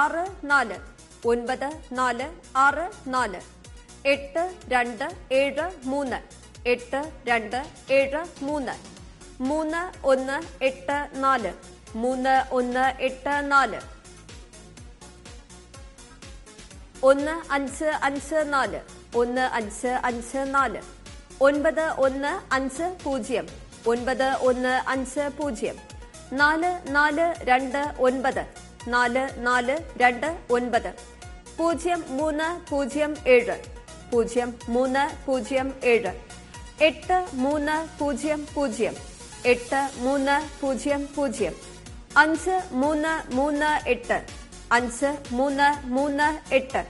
ആറ് നാല് ഒൻപത് നാല് ആറ് നാല് എട്ട് രണ്ട് ഏഴ് മൂന്ന് എട്ട് രണ്ട് ഏഴ് മൂന്ന് മൂന്ന് ഒന്ന് എട്ട് നാല് മൂന്ന് ഒന്ന് എട്ട് നാല് ഒന്ന് അഞ്ച് അഞ്ച് നാല് ഒന്ന് അഞ്ച് അഞ്ച് നാല് ഒൻപത് ഒന്ന് അഞ്ച് പൂജ്യം ഒൻപത് ഒന്ന് അഞ്ച് പൂജ്യം നാല് നാല് രണ്ട് ഒൻപത് നാല് നാല് രണ്ട് ഒൻപത് പൂജ്യം മൂന്ന് പൂജ്യം ഏഴ് പൂജ്യം മൂന്ന് പൂജ്യം ഏഴ് എട്ട് മൂന്ന് പൂജ്യം പൂജ്യം എട്ട് മൂന്ന് പൂജ്യം പൂജ്യം അഞ്ച് മൂന്ന് മൂന്ന് എട്ട് അഞ്ച് മൂന്ന് മൂന്ന് എട്ട്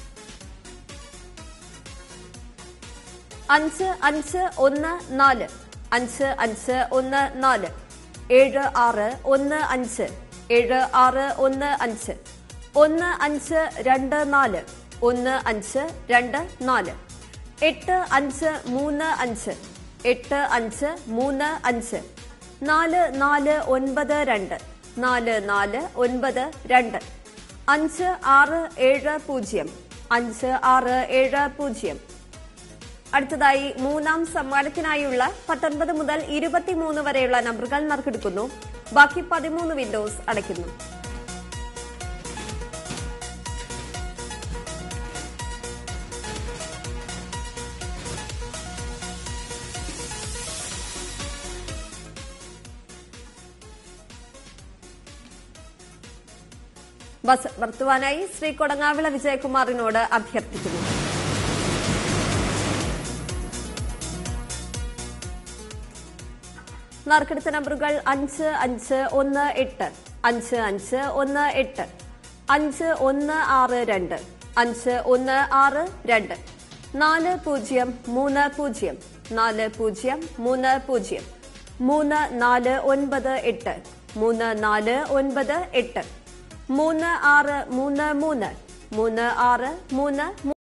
അഞ്ച് അഞ്ച് ഒന്ന് നാല് അഞ്ച് അഞ്ച് ഒന്ന് നാല് ഏഴ് ആറ് ഒന്ന് അഞ്ച് ഏഴ് ആറ് ഒന്ന് അഞ്ച് ഒന്ന് അഞ്ച് രണ്ട് നാല് ഒന്ന് അഞ്ച് രണ്ട് നാല് എട്ട് അഞ്ച് മൂന്ന് അഞ്ച് എട്ട് അഞ്ച് മൂന്ന് അഞ്ച് നാല് നാല് ഒൻപത് രണ്ട് നാല് നാല് ഒൻപത് രണ്ട് അഞ്ച് ആറ് ഏഴ് പൂജ്യം അഞ്ച് ആറ് ഏഴ് പൂജ്യം അടുത്തതായി മൂന്നാം സമ്മാനത്തിനായുള്ള പത്തൊൻപത് മുതൽ ഇരുപത്തിമൂന്ന് വരെയുള്ള നമ്പറുകൾ നറുക്കെടുക്കുന്നു ബാക്കി പതിമൂന്ന് വിൻഡോസ് അടയ്ക്കുന്നു ബസ് വർത്തുവാനായി ശ്രീ കൊടങ്ങാവിള വിജയകുമാറിനോട് അഭ്യർത്ഥിക്കുന്നു നറുക്കെടുത്ത നമ്പറുകൾ അഞ്ച് അഞ്ച് ഒന്ന് എട്ട് അഞ്ച് അഞ്ച് ഒന്ന് എട്ട് അഞ്ച് ഒന്ന് ആറ് രണ്ട് അഞ്ച് ഒന്ന് ആറ് രണ്ട് നാല് പൂജ്യം മൂന്ന് പൂജ്യം നാല് പൂജ്യം മൂന്ന് പൂജ്യം മൂന്ന് നാല് ഒൻപത് എട്ട് മൂന്ന് നാല് ഒൻപത് എട്ട് മൂന്ന് ആറ് മൂന്ന് മൂന്ന് മൂന്ന് ആറ് മൂന്ന്